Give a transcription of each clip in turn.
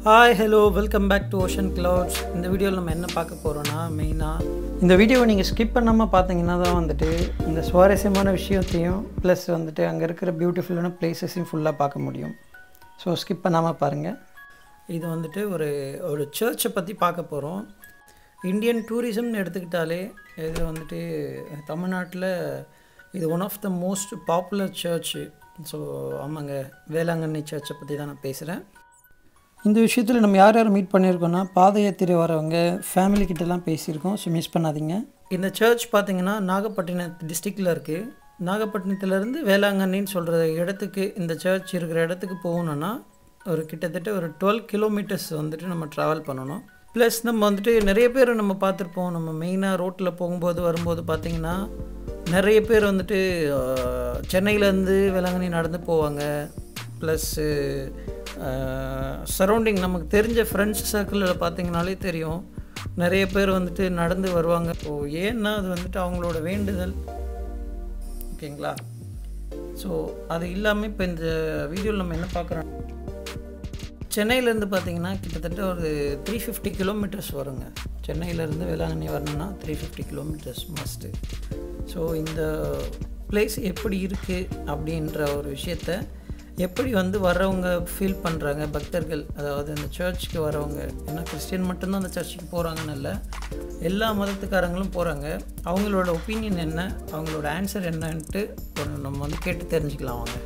hi hello welcome back to ocean clouds இந்த வீடியோவில் நம்ம என்ன பார்க்க போகிறோன்னா மெயினாக இந்த வீடியோவை நீங்கள் ஸ்கிப் பண்ணாமல் பார்த்தீங்கன்னா தான் வந்துட்டு இந்த சுவாரஸ்யமான விஷயத்தையும் ப்ளஸ் வந்துட்டு அங்கே இருக்கிற பியூட்டிஃபுல்லான பிளேசஸையும் ஃபுல்லாக பார்க்க முடியும் ஸோ ஸ்கிப் பண்ணாமல் பாருங்கள் இது வந்துட்டு ஒரு ஒரு சர்ச்சை பற்றி பார்க்க போகிறோம் இந்தியன் டூரிசம்னு எடுத்துக்கிட்டாலே இதில் வந்துட்டு தமிழ்நாட்டில் இது one of the most popular church so ஆமாங்க வேளாங்கண்ணி சர்ச்சை பற்றி தான் நான் பேசுகிறேன் இந்த விஷயத்தில் நம்ம யார் யார் மீட் பண்ணியிருக்கோம்னா பாத யாத்திரை வரவங்க ஃபேமிலி கிட்டலாம் பேசியிருக்கோம் ஸோ மிஸ் பண்ணாதீங்க இந்த சர்ச் பார்த்தீங்கன்னா நாகப்பட்டினம் டிஸ்ட்ரிக்டில் இருக்குது நாகப்பட்டினத்துலேருந்து வேளாங்கண்ணின்னு சொல்கிற இடத்துக்கு இந்த சர்ச் இருக்கிற இடத்துக்கு போகணுன்னா ஒரு கிட்டத்தட்ட ஒரு டுவெல் கிலோமீட்டர்ஸ் வந்துட்டு நம்ம ட்ராவல் பண்ணணும் ப்ளஸ் நம்ம வந்துட்டு நிறைய பேர் நம்ம பார்த்துருப்போம் நம்ம மெயினாக ரோட்டில் போகும்போது வரும்போது பார்த்திங்கன்னா நிறைய பேர் வந்துட்டு அஹ், சென்னையிலேருந்து வேளாங்கண்ணி நடந்து போவாங்க ப்ளஸ்ஸு சரௌண்டிங் நமக்கு தெரிஞ்ச ஃப்ரெண்ட்ஸ் சர்க்கிளில் பார்த்தீங்கனாலே தெரியும் நிறைய பேர் வந்துட்டு நடந்து வருவாங்க ஸோ ஏன்னா அது வந்துட்டு அவங்களோட வேண்டுதல் ஓகேங்களா ஸோ அது இல்லாமல் இப்போ இந்த வீடியோவில் நம்ம என்ன பார்க்குறோம் சென்னையிலேருந்து பார்த்தீங்கன்னா கிட்டத்தட்ட ஒரு த்ரீ ஃபிஃப்டி கிலோமீட்டர்ஸ் வருங்க சென்னையிலேருந்து வேளாங்கண்ணி வரணும்னா three fifty kilometres must so இந்த பிளேஸ் எப்படி இருக்குது அப்படின்ற ஒரு விஷயத்த எப்படி வந்து வர்றவங்க ஃபீல் பண்ணுறாங்க பக்தர்கள் அதாவது இந்த சர்ச்சுக்கு வரவங்க ஏன்னா கிறிஸ்டியன் மட்டும்தான் அந்த சர்ச்சுக்கு போகிறாங்கன்னு இல்லை எல்லா மதத்துக்காரங்களும் போகிறாங்க அவங்களோட ஒப்பீனியன் என்ன அவங்களோட ஆன்சர் என்னன்ட்டு ஒரு நம்ம வந்து கேட்டு தெரிஞ்சுக்கலாம் அவங்க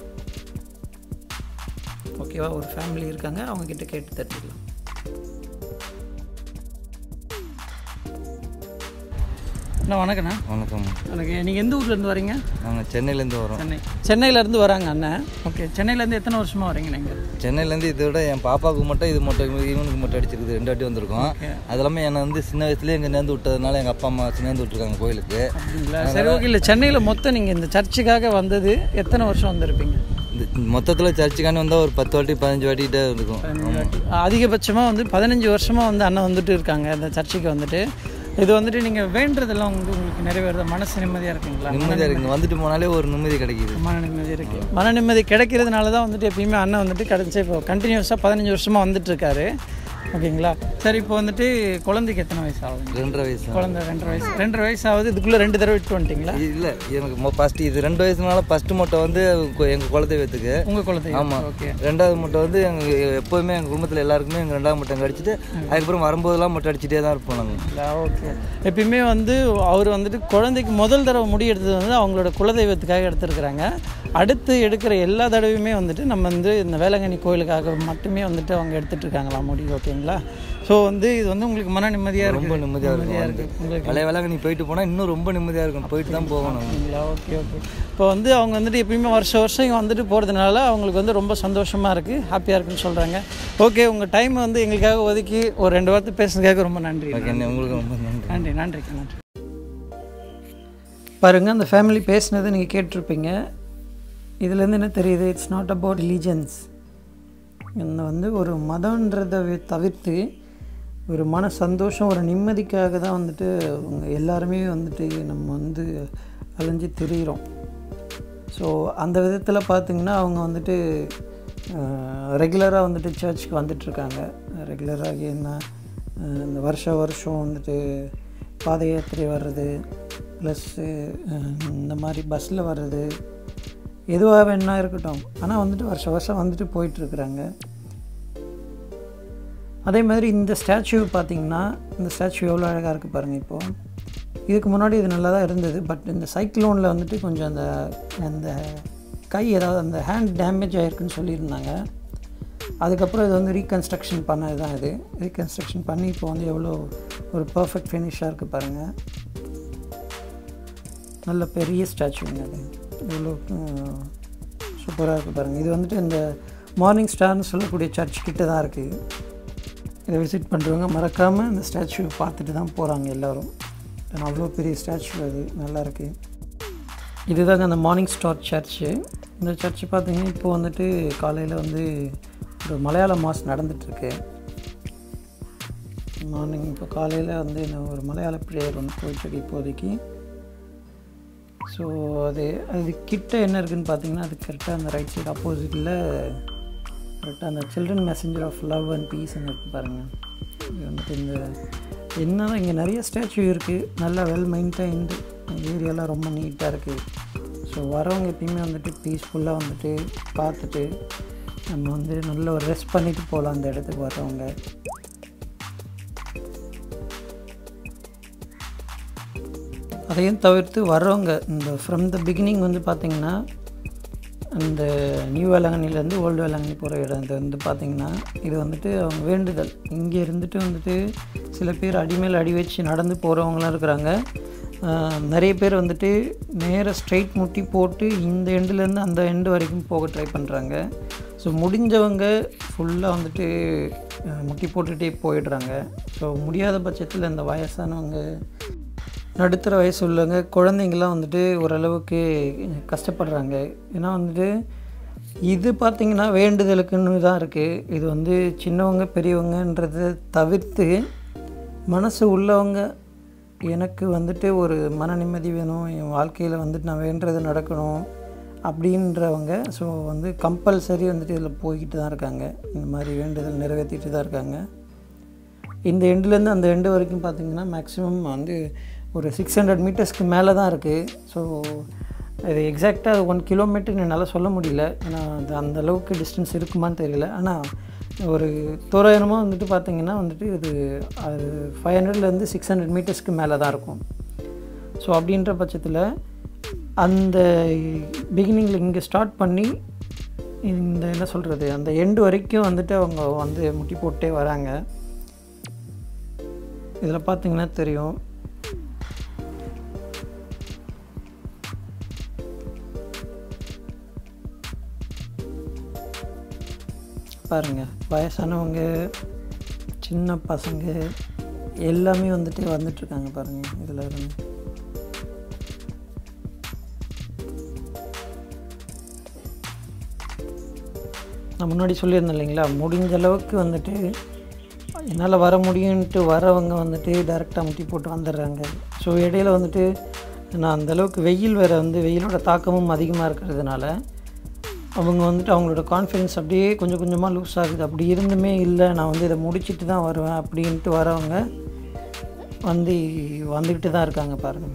ஓகேவா ஒரு ஃபேமிலி இருக்காங்க அவங்க கிட்ட கேட்டு தெரிஞ்சுக்கலாம் அண்ணா வணக்கண்ணா வணக்கம் வணக்கம் நீங்கள் எந்த ஊர்லேருந்து வரீங்க நாங்கள் சென்னையிலேருந்து வரோம் சென்னை சென்னையிலேருந்து வராங்க அண்ணன் ஓகே சென்னையிலேருந்து எத்தனை வருஷமாக வரீங்க நீங்கள் சென்னையிலேருந்து இதை விட என் பாப்பாவுக்கு மட்டும் இது மட்டும் இவனுக்கு மட்டும் அடிச்சிருக்குது ரெண்டு வாட்டி வந்திருக்கோம் அது இல்லாமல் என்னை வந்து சின்ன வயசுலேயே இங்கே நேர்ந்து விட்டதுனால எங்கள் அப்பா அம்மா நேர்ந்து விட்டுருக்காங்க கோயிலுக்கு அப்படிங்களா சரி ஓகே இல்லை சென்னையில் மொத்தம் நீங்கள் இந்த சர்ச்சுக்காக வந்தது எத்தனை வருஷம் வந்திருப்பீங்க இந்த மொத்தத்தில் சர்ச்சுக்காண்டி வந்தால் ஒரு பத்து வாட்டி பதினஞ்சு வாட்டிகிட்டே இருக்கும் அதிகபட்சமாக வந்து பதினஞ்சு வருஷமாக வந்து அண்ணன் வந்துட்டு இருக்காங்க இந்த சர்ச்சுக்கு வந்துட்டு இது வந்துட்டு நீங்கள் வேண்டுறதெல்லாம் வந்து உங்களுக்கு நிறைவேறத மனசு நிம்மதியாக இருக்குங்களா நிம்மதியாக இருக்கு வந்துட்டு போனாலே ஒரு நிம்மதி கிடைக்குது மன நிம்மதி இருக்குது மன நிம்மதி கிடைக்கிறதுனால தான் வந்துட்டு எப்பயுமே அண்ணன் வந்துட்டு கிடச்சி இப்போ கண்டினியூஸாக பதினஞ்சு வருஷமாக வந்துட்டு இருக்காரு ஓகேங்களா சரி இப்போ வந்துட்டு குழந்தைக்கு எத்தனை வயசு ஆகுது ரெண்டரை வயசு குழந்தை ரெண்டரை வயசு ரெண்டரை வயசு ஆகுது இதுக்குள்ளே ரெண்டு தடவை விட்டு வந்துட்டிங்களா இல்லை எனக்கு ஃபஸ்ட்டு இது ரெண்டு வயசுனால ஃபஸ்ட்டு மொட்டை வந்து எங்கள் குலதெய்வத்துக்கு உங்கள் குழந்தை ஆமாம் ஓகே ரெண்டாவது மொட்டை வந்து எங்கள் எப்போதுமே எங்கள் குடும்பத்தில் எல்லாருக்குமே எங்கள் ரெண்டாவது மொட்டை அடிச்சுட்டு அதுக்கப்புறம் வரும்போதெல்லாம் மொட்டை அடிச்சுட்டே தான் இருப்போம் நாங்கள் ஓகே எப்பயுமே வந்து அவர் வந்துட்டு குழந்தைக்கு முதல் தடவை முடி எடுத்தது வந்து அவங்களோட குலதெய்வத்துக்காக எடுத்திருக்கிறாங்க அடுத்து எடுக்கிற எல்லா தடவையுமே வந்துட்டு நம்ம வந்து இந்த வேளாங்கண்ணி கோயிலுக்காக மட்டுமே வந்துட்டு அவங்க எடுத்துட்டு இருக்காங்களா முடி ஓகேங்களா ஸோ வந்து இது வந்து உங்களுக்கு மன நிம்மதியாக ரொம்ப இருக்கு நிம்மதியாக இருக்கும் வந்து உங்களுக்கு பழைய வேலை நீ போயிட்டு போனால் இன்னும் ரொம்ப நிம்மதியாக இருக்கும் போயிட்டு தான் போகணும் அப்படிங்களா ஓகே ஓகே இப்போ வந்து அவங்க வந்துட்டு எப்பயுமே வருஷம் வருஷம் இங்கே வந்துட்டு போகிறதுனால அவங்களுக்கு வந்து ரொம்ப சந்தோஷமாக இருக்குது ஹாப்பியாக இருக்குன்னு சொல்கிறாங்க ஓகே உங்கள் டைம் வந்து எங்களுக்காக ஒதுக்கி ஒரு ரெண்டு வார்த்தை பேசுனதுக்காக ரொம்ப நன்றி ஓகே உங்களுக்கு ரொம்ப நன்றி நன்றி நன்றிக்கு நன்றி பாருங்கள் அந்த ஃபேமிலி பேசுனதை நீங்கள் கேட்டிருப்பீங்க இதுலேருந்து என்ன தெரியுது இட்ஸ் நாட் அபவுட் ரிலீஜன்ஸ் இந்த வந்து ஒரு மதன்றதை வி- தவிர்த்து ஒரு மன சந்தோஷம் ஒரு நிம்மதிக்காக தான் வந்துட்டு அவங்க எல்லாருமே வந்துட்டு நம்ம வந்து அலைஞ்சு திரியிறோம் ஸோ அந்த விதத்தில் பார்த்திங்கன்னா அவங்க வந்துட்டு ரெகுலராக வந்துட்டு சர்ச்சுக்கு வந்துட்டுருக்காங்க ரெகுலராக என்ன அஹ், இந்த வருஷ வருஷம் வந்துட்டு பாத யாத்திரை வர்றது ப்ளஸ்ஸு இந்த மாதிரி பஸ்ஸில் வர்றது எதுவாக வேணா இருக்கட்டும் ஆனால் வந்துட்டு வருஷ வருஷம் வந்துட்டு போயிட்டுருக்குறாங்க அதே மாதிரி இந்த ஸ்டாச்சு பார்த்தீங்கன்னா இந்த ஸ்டாச்சு எவ்வளோ அழகாக இருக்குது பாருங்கள் இப்போது இதுக்கு முன்னாடி இது நல்லா தான் இருந்தது பட் இந்த சைக்ளோனில் வந்துட்டு கொஞ்சம் அந்த அந்த கை ஏதாவது அந்த ஹேண்ட் டேமேஜ் ஆகிருக்குன்னு சொல்லியிருந்தாங்க அதுக்கப்புறம் இது வந்து ரீகன்ஸ்ட்ரக்ஷன் பண்ணது தான் இது ரீகன்ஸ்ட்ரக்ஷன் பண்ணி இப்போ வந்து எவ்வளோ ஒரு பர்ஃபெக்ட் ஃபினிஷாக இருக்குது பாருங்கள் நல்ல பெரிய ஸ்டாச்சுங்க அது இவ்வளோ சூப்பராக இருக்குது பாருங்கள் இது வந்துட்டு இந்த மார்னிங் ஸ்டார்னு சொல்லக்கூடிய சர்ச் கிட்ட தான் இருக்குது இதை விசிட் பண்ணுறவங்க மறக்காமல் இந்த ஸ்டாச்சு பார்த்துட்டு தான் போகிறாங்க எல்லோரும் ஏன்னா அவ்வளோ பெரிய ஸ்டாச்சு அது நல்லா இருக்கு இதுதாங்க அந்த மார்னிங் ஸ்டார் சர்ச்சு இந்த சர்ச்சு பார்த்தீங்கன்னா இப்போ வந்துட்டு காலையில் வந்து ஒரு மலையாள மாஸ் நடந்துகிட்ருக்கு மார்னிங் இப்போ காலையில் வந்து இந்த ஒரு மலையாள ப்ரேயர் ஒன்று போயிட்டுருக்கு இப்போதைக்கு ஸோ அது அது கிட்ட என்ன இருக்குன்னு பார்த்தீங்கன்னா அது கரெக்டாக அந்த ரைட் சைடு ஆப்போசிட்டில் கரெக்டாக அந்த children messenger of love and பீஸ்ன்னு இருக்கு பாருங்கள் இது வந்துட்டு இந்த என்ன இங்கே நிறைய ஸ்டாச்சு இருக்குது நல்லா வெல் மெயின்டைன்டு ஏரியாலாம் ரொம்ப நீட்டாக இருக்குது ஸோ வரவங்க எப்பயுமே வந்துட்டு பீஸ்ஃபுல்லாக வந்துட்டு பார்த்துட்டு நம்ம வந்து நல்ல ஒரு ரெஸ்ட் பண்ணிட்டு போகலாம் அந்த இடத்துக்கு வரவங்க அதையும் தவிர்த்து வர்றவங்க இந்த ஃப்ரம் த பிகினிங் வந்து பார்த்திங்கன்னா அந்த நியூ வேளாங்கண்ணிலேருந்து ஓல்டு வேளாங்கண்ணி போகிற இடம் இது வந்து பார்த்திங்கன்னா இது வந்துட்டு அவங்க வேண்டுதல் இங்கே இருந்துட்டு வந்துட்டு சில பேர் அடிமேல் அடி வச்சு நடந்து போகிறவங்களாம் இருக்கிறாங்க ஆஹ் நிறைய பேர் வந்துட்டு நேராக ஸ்ட்ரைட் முட்டி போட்டு இந்த எண்டுலேருந்து அந்த எண்டு வரைக்கும் போக ட்ரை பண்ணுறாங்க ஸோ முடிஞ்சவங்க ஃபுல்லாக வந்துட்டு ஆஹ் முட்டி போட்டுகிட்டே போயிடுறாங்க ஸோ முடியாத பட்சத்தில் இந்த வயசானவங்க நடுத்தர வயசு உள்ளவங்க குழந்தைங்களாம் வந்துட்டு ஓரளவுக்கு கஷ்டப்படுறாங்க ஏன்னா வந்துட்டு இது பார்த்திங்கன்னா வேண்டுதலுக்குன்னு தான் இருக்குது இது வந்து சின்னவங்க பெரியவங்கன்றதை தவிர்த்து மனசு உள்ளவங்க எனக்கு வந்துட்டு ஒரு மன நிம்மதி வேணும் என் வாழ்க்கையில் வந்துட்டு நான் வேண்டது நடக்கணும் அப்படின்றவங்க ஸோ வந்து கம்பல்சரி வந்துட்டு இதில் போய்கிட்டு தான் இருக்காங்க இந்த மாதிரி வேண்டுதல் நிறைவேற்றிட்டு தான் இருக்காங்க இந்த எண்டுலேருந்து அந்த எண்டு வரைக்கும் பார்த்திங்கன்னா மேக்ஸிமம் வந்து ஒரு சிக்ஸ் ஹண்ட்ரட் மீட்டர்ஸ்க்கு மேலே தான் இருக்குது ஸோ இது எக்ஸாக்டாக ஒன் கிலோமீட்டர் என்னால் சொல்ல முடியல ஏன்னா அது அந்த அளவுக்கு டிஸ்டன்ஸ் இருக்குமான்னு தெரியல ஆனால் ஒரு தோராயமாக வந்துட்டு பார்த்திங்கன்னா வந்துட்டு இது அது ஃபைவ் ஹண்ட்ரட்லேருந்து சிக்ஸ் ஹண்ட்ரட் மீட்டர்ஸ்க்கு மேலே தான் இருக்கும் ஸோ அப்படின்ற பட்சத்தில் அந்த பிகினிங்கில் இங்கே ஸ்டார்ட் பண்ணி இந்த என்ன சொல்கிறது அந்த எண்டு வரைக்கும் வந்துட்டு அவங்க வந்து முட்டி போட்டே வராங்க இதில் பார்த்தீங்கன்னா தெரியும் பாருங்க வயசானவங்க சின்ன பசங்க எல்லாமே வந்துட்டு வந்துட்டுருக்காங்க பாருங்கள் இதில் இருந்து நான் முன்னாடி சொல்லியிருந்தேன் இல்லைங்களா முடிஞ்ச அளவுக்கு வந்துட்டு என்னால் வர முடியும்ன்ட்டு வரவங்க வந்துட்டு டேரெக்டாக முட்டி போட்டு வந்துடுறாங்க ஸோ இடையில வந்துட்டு நான் அந்தளவுக்கு வெயில் வேறு வந்து வெயிலோட தாக்கமும் அதிகமாக இருக்கிறதுனால அவங்க வந்துட்டு அவங்களோட கான்ஃபிடென்ஸ் அப்படியே கொஞ்சம் கொஞ்சமாக லூஸ் ஆகுது அப்படி இருந்துமே இல்லை நான் வந்து இதை முடிச்சிட்டு தான் வருவேன் அப்படின்ட்டு வரவங்க வந்து வந்துக்கிட்டு தான் இருக்காங்க பாருங்கள்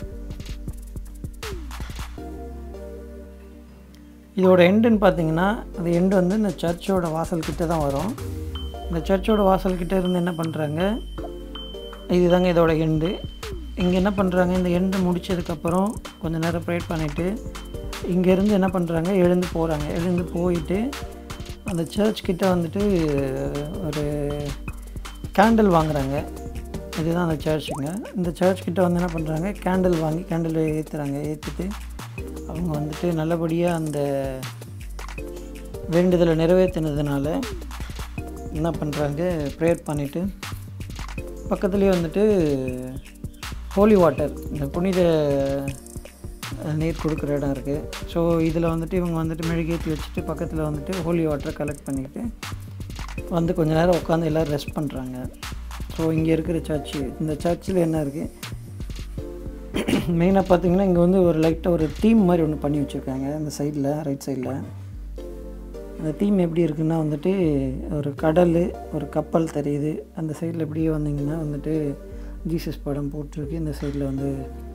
இதோட எண்டுன்னு பார்த்தீங்கன்னா அது எண்டு வந்து இந்த சர்ச்சோட வாசல் கிட்ட தான் வரும் இந்த சர்ச்சோட வாசல் கிட்ட இருந்து என்ன பண்ணுறாங்க இதுதாங்க இதோட எண்டு இங்கே என்ன பண்ணுறாங்க இந்த எண்டு முடிச்சதுக்கப்புறம் கொஞ்ச நேரம் ப்ரேட் பண்ணிவிட்டு இங்கேருந்து என்ன பண்ணுறாங்க எழுந்து போகிறாங்க எழுந்து போயிட்டு அந்த சர்ச் கிட்ட வந்துட்டு ஒரு கேண்டில் வாங்குறாங்க இதுதான் அந்த சர்ச்சுங்க இந்த சர்ச் கிட்ட வந்து என்ன பண்ணுறாங்க கேண்டில் வாங்கி கேண்டில் ஏற்றுறாங்க ஏற்றிட்டு அவங்க வந்துட்டு நல்லபடியாக அந்த வேண்டுதலை நிறைவேற்றினதுனால என்ன பண்ணுறாங்க ப்ரேயர் பண்ணிவிட்டு பக்கத்துலேயே வந்துட்டு ஹோலி வாட்டர் இந்த புனித நீர் கொடுக்குற இடம் இருக்குது ஸோ இதில் வந்துட்டு இவங்க வந்துட்டு மெழுகேற்றி வச்சுட்டு பக்கத்தில் வந்துட்டு ஹோலி வாட்டரை கலெக்ட் பண்ணிக்கிட்டு வந்து கொஞ்ச நேரம் உட்காந்து எல்லோரும் ரெஸ்ட் பண்ணுறாங்க ஸோ இங்கே இருக்கிற சர்ச்சு இந்த சர்ச்சில் என்ன இருக்குது மெயினாக பார்த்தீங்கன்னா இங்கே வந்து ஒரு லைட்டாக ஒரு தீம் மாதிரி ஒன்று பண்ணி வச்சுருக்காங்க அந்த சைடில் ரைட் சைடில் அந்த தீம் எப்படி இருக்குன்னா வந்துட்டு ஒரு கடல் ஒரு கப்பல் தெரியுது அந்த சைடில் எப்படியே வந்தீங்கன்னா வந்துட்டு ஜீசஸ் படம் போட்டிருக்கு இந்த சைடில் வந்து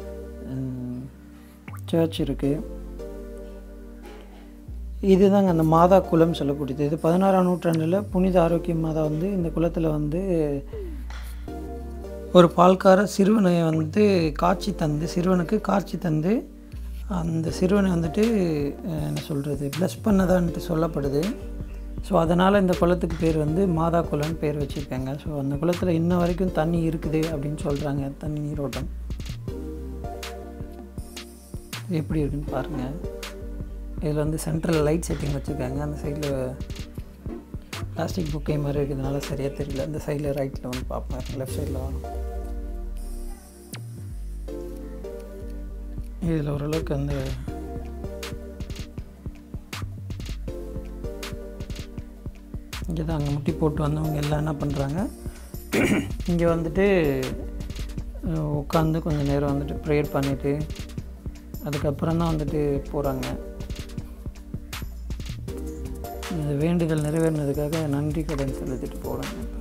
சர்ச் இருக்குது இதுதாங்க அந்த மாதா குலம் சொல்லக்கூடியது இது பதினாறாம் நூற்றாண்டில் புனித ஆரோக்கிய மாதா வந்து இந்த குலத்தில் வந்து ஒரு பால்கார சிறுவனை வந்து காட்சி தந்து சிறுவனுக்கு காட்சி தந்து அந்த சிறுவனை வந்துட்டு என்ன சொல்கிறது ப்ளஸ் பண்ணதான்ட்டு சொல்லப்படுது ஸோ அதனால் இந்த குளத்துக்கு பேர் வந்து மாதா குளம்னு பேர் வச்சுருக்காங்க ஸோ அந்த குளத்தில் இன்ன வரைக்கும் தண்ணி இருக்குது அப்படின்னு சொல்கிறாங்க தண்ணி நீரோட்டம் எப்படி இருக்குன்னு பாருங்கள் இதில் வந்து சென்ட்ரல் லைட் செட்டிங் வச்சுருக்காங்க அந்த சைடில் பிளாஸ்டிக் புக்கை மாதிரி இருக்கிறதுனால சரியாக தெரியல இந்த சைடில் ரைட்டில் வந்து பார்ப்பேன் லெஃப்ட் சைடில் வரும் இதில் ஓரளவுக்கு அந்த இங்கே தான் அங்கே முட்டி போட்டு வந்தவங்க எல்லாம் என்ன பண்ணுறாங்க இங்கே வந்துட்டு உட்காந்து கொஞ்சம் நேரம் வந்துட்டு ப்ரேயர் பண்ணிவிட்டு அதுக்கப்புறம் தான் வந்துட்டு போகிறாங்க இந்த வேண்டுதல் நிறைவேறினதுக்காக நன்றி கடன் செலுத்திட்டு போகிறாங்க இப்போ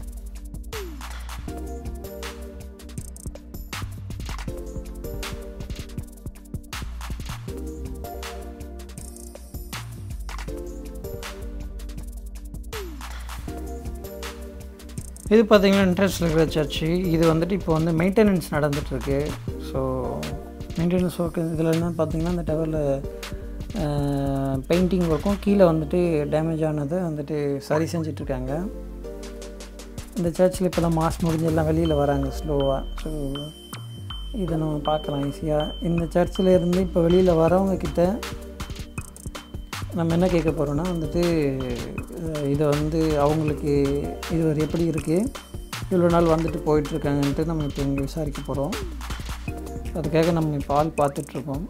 இது பார்த்தீங்கன்னா இன்ட்ரெஸ்ட் இருக்கிற சர்ச்சு இது வந்துட்டு இப்போ வந்து மெயின்டெனன்ஸ் நடந்துகிட்ருக்கு ஸோ மெயின்டெனன்ஸ் ஒர்க் இதில் என்ன பார்த்தீங்கன்னா இந்த டவரில் பெயிண்டிங் ஒர்க்கும் கீழே வந்துட்டு டேமேஜ் ஆனதை வந்துட்டு சரி செஞ்சிட்ருக்காங்க இந்த சர்ச்சில் இப்போ தான் மாஸ் முடிஞ்சு எல்லாம் வெளியில் வராங்க ஸ்லோவாக ஸோ இதை நம்ம பார்க்கலாம் ஈஸியாக இந்த சர்ச்சில் இருந்து இப்போ வெளியில் வரவங்க கிட்ட நம்ம என்ன கேட்க போகிறோம்னா வந்துட்டு அஹ், இதை வந்து அவங்களுக்கு இது ஒரு எப்படி இருக்குது இவ்வளோ நாள் வந்துட்டு போயிட்டுருக்காங்கன்ட்டு நம்ம இப்போ இங்கே விசாரிக்க போகிறோம் அதுக்காக நம்ம இப்போ ஆள் பார்த்துட்ருக்கோம்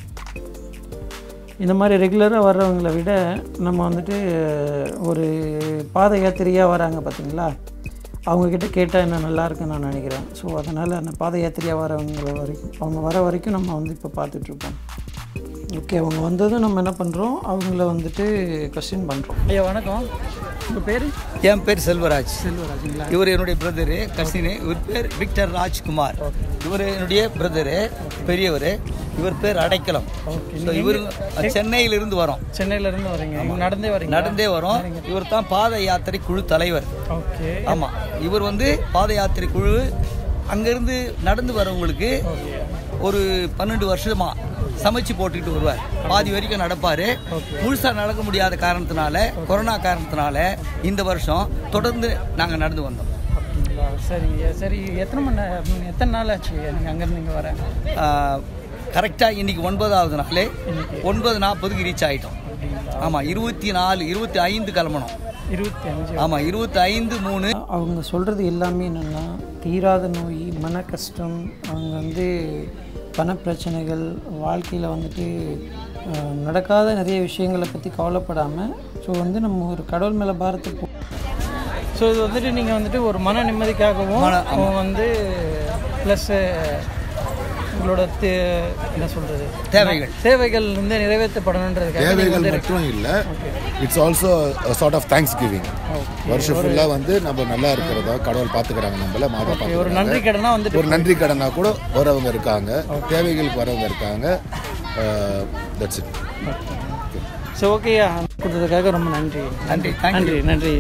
இந்த மாதிரி ரெகுலராக வர்றவங்கள விட நம்ம வந்துட்டு அஹ், ஒரு பாத யாத்திரையாக வராங்க பார்த்தீங்களா அவங்கக்கிட்ட கேட்டால் என்ன நல்லா இருக்குன்னு நான் நினைக்கிறேன் ஸோ அதனால் அந்த பாத யாத்திரையாக வரவங்கள வரைக்கும் அவங்க வர வரைக்கும் நம்ம வந்து இப்போ பார்த்துட்ருக்கோம் ஓகே அவங்க வந்ததும் நம்ம என்ன பண்ணுறோம் அவங்கள வந்துட்டு கொஸ்டின் பண்ணுறோம் ஐயா வணக்கம் உங்கள் பேர் என் பேர் செல்வராஜ் செல்வராஜுங்களா இவர் என்னுடைய பிரதரு கசினு இவர் பேர் விக்டர் ராஜ்குமார் இவர் என்னுடைய பிரதரு பெரியவர் இவர் பேர் அடைக்கலம் ஸோ இவர் சென்னையிலிருந்து வரோம் சென்னையிலேருந்து வரீங்க இங்க நடந்தே வரீங்க நடந்தே வரோம் இவர் தான் பாத யாத்திரை குழு தலைவர் ஓகே ஆமாம் இவர் வந்து பாத யாத்திரை குழு அங்கேருந்து நடந்து வரவங்களுக்கு ஒரு பன்னெண்டு வருஷமா சமைச்சு போட்டுக்கிட்டு வருவார் பாதி வரைக்கும் நடப்பார் முழுசாக நடக்க முடியாத காரணத்தினால கொரோனா காரணத்தினால இந்த வருஷம் தொடர்ந்து நாங்கள் நடந்து வந்தோம் அப்படிங்களா சரிங்க சரி எத்தனை மணி நேரம் எத்தனை நாள் ஆச்சு நீங்கள் அங்கேருந்து இங்கே வரேன் கரெக்டாக இன்னைக்கு ஒன்பதாவது நாள் ஒன்பது நாற்பதுக்கு ரீச் ஆகிட்டோம் ஆமாம் இருபத்தி நாலு இருபத்தி ஐந்து கிளம்பணும் இருபத்தி அஞ்சு ஆமாம் இருபத்தி ஐந்து மூணு அவங்க சொல்கிறது எல்லாமே என்னென்னா தீராத நோய் மன கஷ்டம் அவங்க வந்து பணப்பிரச்சனைகள் வாழ்க்கையில் வந்துட்டு அஹ், நடக்காத நிறைய விஷயங்களை பற்றி கவலைப்படாமல் ஸோ வந்து நம்ம ஒரு கடவுள் மேலே பாரத்தை போ ஸோ இது வந்துட்டு நீங்கள் வந்துட்டு ஒரு மன நிம்மதிக்காகவும் மன- அவங்க வந்து ப்ளஸ்ஸு உங்களோட தே- என்ன சொல்கிறது தேவைகள் தேவைகள் வந்து நிறைவேற்றப்படணுன்றதுக்காக நீங்க தேவைகள் வந்து மட்டும் இல்லை it's also sort of thanksgiving வருஷம் ஃபுல்லாக வந்து நம்ம நல்லா இருக்கிறதா கடவுள் பார்த்துக்கிறாங்க நம்மள மாதா ஒரு பார்த்துக்கிறாங்க நன்றி கடனாக வந்துட்டு ஒரு நன்றி கடனா கூட வரவங்க இருக்காங்க தேவைகளுக்கு வரவங்க இருக்காங்க தட்ஸ் இட் ஸோ ஓகேயா கொடுத்ததுக்காக ரொம்ப நன்றி நன்றி தேங்க்யூ நன்றி நன்றி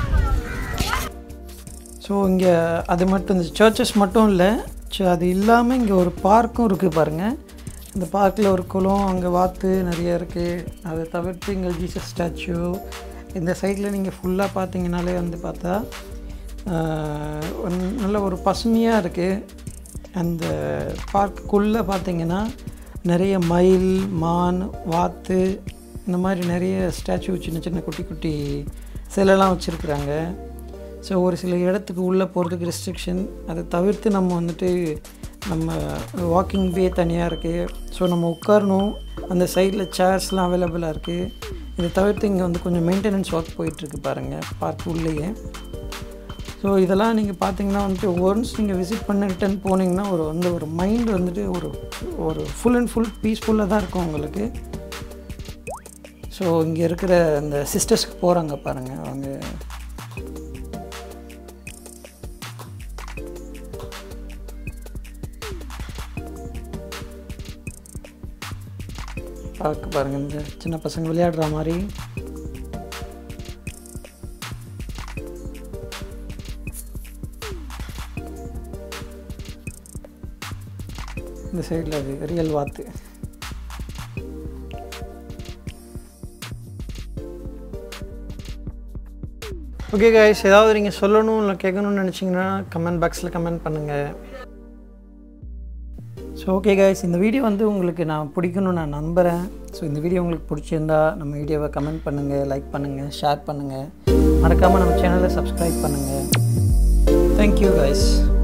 ஸோ இங்கே அது மட்டும் இந்த சர்ச்சஸ் மட்டும் இல்லை ஸோ அது இல்லாமல் இங்கே ஒரு பார்க்கும் இருக்குது பாருங்கள் இந்த பார்க்கில் ஒரு குளம் அங்கே வாத்து நிறைய இருக்குது அதை தவிர்த்து இங்கே ஜீசஸ் ஸ்டாச்சு இந்த சைடில் நீங்கள் ஃபுல்லாக பார்த்தீங்கனாலே வந்து பார்த்தா ஆஹ், ஒரு நல்ல ஒரு பசுமையாக இருக்குது அந்த பார்க்குள்ளே பார்த்தீங்கன்னா நிறைய மயில் மான் வாத்து இந்த மாதிரி நிறைய ஸ்டாச்சு சின்ன சின்ன குட்டி குட்டி சிலைலாம் வச்சுருக்குறாங்க ஸோ ஒரு சில இடத்துக்கு உள்ளே போகிறதுக்கு ரெஸ்ட்ரிக்ஷன் அதை தவிர்த்து நம்ம வந்துட்டு நம்ம வாக்கிங் வே தனியாக இருக்குது ஸோ நம்ம உட்காரணும் அந்த சைடில் சேர்ஸ்லாம் அவைலபிளாக இருக்குது இதை தவிர்த்து இங்கே வந்து கொஞ்சம் மெயின்டெனன்ஸ் ஒர்க் போயிட்டுருக்கு பாருங்கள் பார்க் உள்ளேயே ஸோ இதெல்லாம் நீங்கள் பார்த்தீங்கன்னா வந்துட்டு ஒன்ஸ் நீங்கள் விசிட் பண்ண ரிட்டன் போனீங்கன்னா ஒரு வந்து ஒரு மைண்ட் வந்துட்டு ஒரு ஒரு ஃபுல் அண்ட் ஃபுல் பீஸ்ஃபுல்லாக தான் இருக்கும் உங்களுக்கு ஸோ இங்கே இருக்கிற அந்த சிஸ்டர்ஸ்க்கு போகிறாங்க பாருங்கள் அவங்க பார்க்க பாருங்கள் இந்த சின்ன பசங்க விளையாடுற மாதிரி இந்த சைடில் அது ரியல் வாத்து ஓகே கைஸ் ஏதாவது நீங்கள் சொல்லணும் இல்லை கேட்கணும்னு நினச்சிங்கன்னா கமெண்ட் பாக்ஸில் கமெண்ட் பண்ணுங்கள் ஸோ ஓகே கைஸ் இந்த வீடியோ வந்து உங்களுக்கு நான் பிடிக்கும்னு நான் நம்புகிறேன் ஸோ இந்த வீடியோ உங்களுக்கு பிடிச்சிருந்தா நம்ம வீடியோவை கமெண்ட் பண்ணுங்கள் லைக் பண்ணுங்கள் ஷேர் பண்ணுங்கள் மறக்காமல் நம்ம சேனலை சப்ஸ்கிரைப் பண்ணுங்கள் தேங்க்யூ கைஸ்